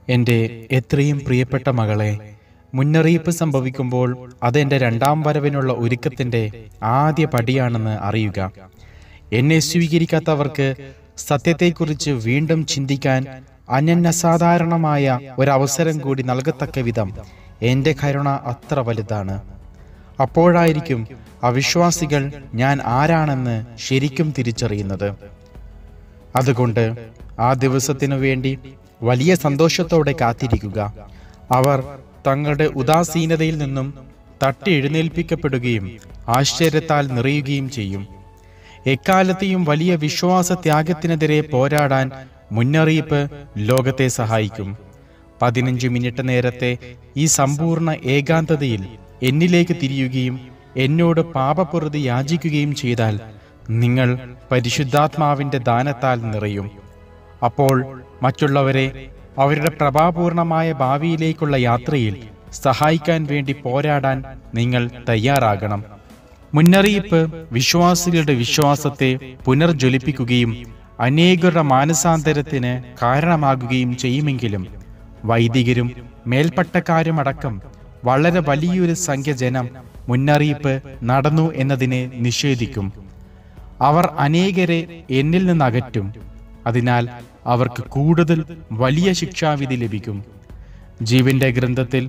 എൻ്റെ എത്രയും പ്രിയപ്പെട്ട മകളെ മുന്നറിയിപ്പ് സംഭവിക്കുമ്പോൾ അതെൻ്റെ രണ്ടാം വരവിനുള്ള ഒരുക്കത്തിൻ്റെ ആദ്യ പടിയാണെന്ന് അറിയുക എന്നെ സ്വീകരിക്കാത്തവർക്ക് സത്യത്തെക്കുറിച്ച് വീണ്ടും ചിന്തിക്കാൻ അനന്യസാധാരണമായ ഒരവസരം കൂടി നൽകത്തക്ക വിധം എൻ്റെ കരുണ അത്ര വലുതാണ് അപ്പോഴായിരിക്കും അവിശ്വാസികൾ ഞാൻ ആരാണെന്ന് ശരിക്കും തിരിച്ചറിയുന്നത് അതുകൊണ്ട് ആ ദിവസത്തിനു വേണ്ടി വലിയ സന്തോഷത്തോടെ കാത്തിരിക്കുക അവർ തങ്ങളുടെ ഉദാസീനതയിൽ നിന്നും തട്ടി എഴുന്നേൽപ്പിക്കപ്പെടുകയും ആശ്ചര്യത്താൽ നിറയുകയും ചെയ്യും എക്കാലത്തെയും വലിയ വിശ്വാസ ത്യാഗത്തിനെതിരെ പോരാടാൻ മുന്നറിയിപ്പ് ലോകത്തെ സഹായിക്കും പതിനഞ്ച് മിനിറ്റ് നേരത്തെ ഈ സമ്പൂർണ്ണ ഏകാന്തതയിൽ എന്നിലേക്ക് തിരിയുകയും എന്നോട് പാപപ്രതി യാചിക്കുകയും ചെയ്താൽ നിങ്ങൾ പരിശുദ്ധാത്മാവിന്റെ ദാനത്താൽ നിറയും അപ്പോൾ മറ്റുള്ളവരെ അവരുടെ പ്രഭാപൂർണമായ ഭാവിയിലേക്കുള്ള യാത്രയിൽ സഹായിക്കാൻ വേണ്ടി പോരാടാൻ നിങ്ങൾ തയ്യാറാകണം മുന്നറിയിപ്പ് വിശ്വാസികളുടെ വിശ്വാസത്തെ പുനർജ്വലിപ്പിക്കുകയും അനേകരുടെ മാനസാന്തരത്തിന് കാരണമാകുകയും ചെയ്യുമെങ്കിലും വൈദികരും മേൽപ്പട്ടക്കാരുമടക്കം വളരെ വലിയൊരു സംഖ്യ ജനം മുന്നറിയിപ്പ് നടന്നു എന്നതിനെ നിഷേധിക്കും അവർ അനേകരെ എന്നിൽ നിന്ന് അകറ്റും അതിനാൽ അവർക്ക് കൂടുതൽ വലിയ ശിക്ഷാവിധി ലഭിക്കും ജീവന്റെ ഗ്രന്ഥത്തിൽ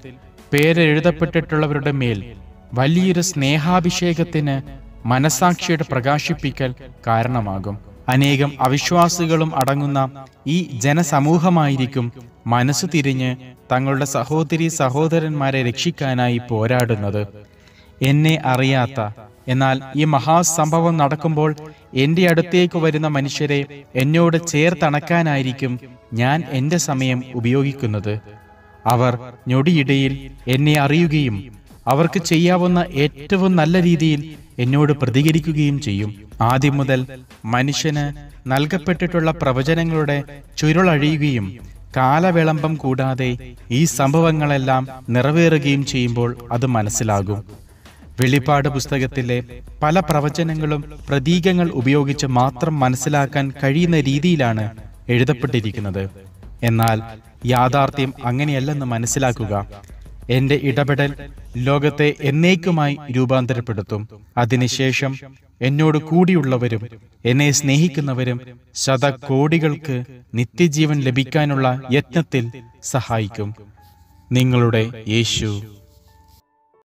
പേരെഴുതപ്പെട്ടിട്ടുള്ളവരുടെ മേൽ വലിയൊരു സ്നേഹാഭിഷേകത്തിന് മനസാക്ഷിയുടെ പ്രകാശിപ്പിക്കൽ കാരണമാകും അനേകം അവിശ്വാസികളും അടങ്ങുന്ന ഈ ജനസമൂഹമായിരിക്കും മനസ്സു തിരിഞ്ഞ് തങ്ങളുടെ സഹോദരി സഹോദരന്മാരെ രക്ഷിക്കാനായി പോരാടുന്നത് എന്നെ അറിയാത്ത എന്നാൽ ഈ മഹാസംഭവം നടക്കുമ്പോൾ എന്റെ അടുത്തേക്ക് വരുന്ന മനുഷ്യരെ എന്നോട് ചേർത്തണക്കാനായിരിക്കും ഞാൻ എന്റെ സമയം ഉപയോഗിക്കുന്നത് അവർ ഞൊടിയിടയിൽ എന്നെ അറിയുകയും അവർക്ക് ചെയ്യാവുന്ന ഏറ്റവും നല്ല രീതിയിൽ എന്നോട് പ്രതികരിക്കുകയും ചെയ്യും ആദ്യം മുതൽ മനുഷ്യന് നൽകപ്പെട്ടിട്ടുള്ള പ്രവചനങ്ങളുടെ ചുരുളഴിയുകയും കാലവിളംബം കൂടാതെ ഈ സംഭവങ്ങളെല്ലാം നിറവേറുകയും ചെയ്യുമ്പോൾ അത് മനസ്സിലാകും വെളിപ്പാട് പുസ്തകത്തിലെ പല പ്രവചനങ്ങളും പ്രതീകങ്ങൾ ഉപയോഗിച്ച് മാത്രം മനസ്സിലാക്കാൻ കഴിയുന്ന രീതിയിലാണ് എഴുതപ്പെട്ടിരിക്കുന്നത് എന്നാൽ യാഥാർത്ഥ്യം അങ്ങനെയല്ലെന്ന് മനസ്സിലാക്കുക എന്റെ ഇടപെടൽ ലോകത്തെ എന്നേക്കുമായി രൂപാന്തരപ്പെടുത്തും അതിനുശേഷം എന്നോട് കൂടിയുള്ളവരും എന്നെ സ്നേഹിക്കുന്നവരും ശതകോടികൾക്ക് നിത്യജീവൻ ലഭിക്കാനുള്ള യത്നത്തിൽ സഹായിക്കും നിങ്ങളുടെ യേശു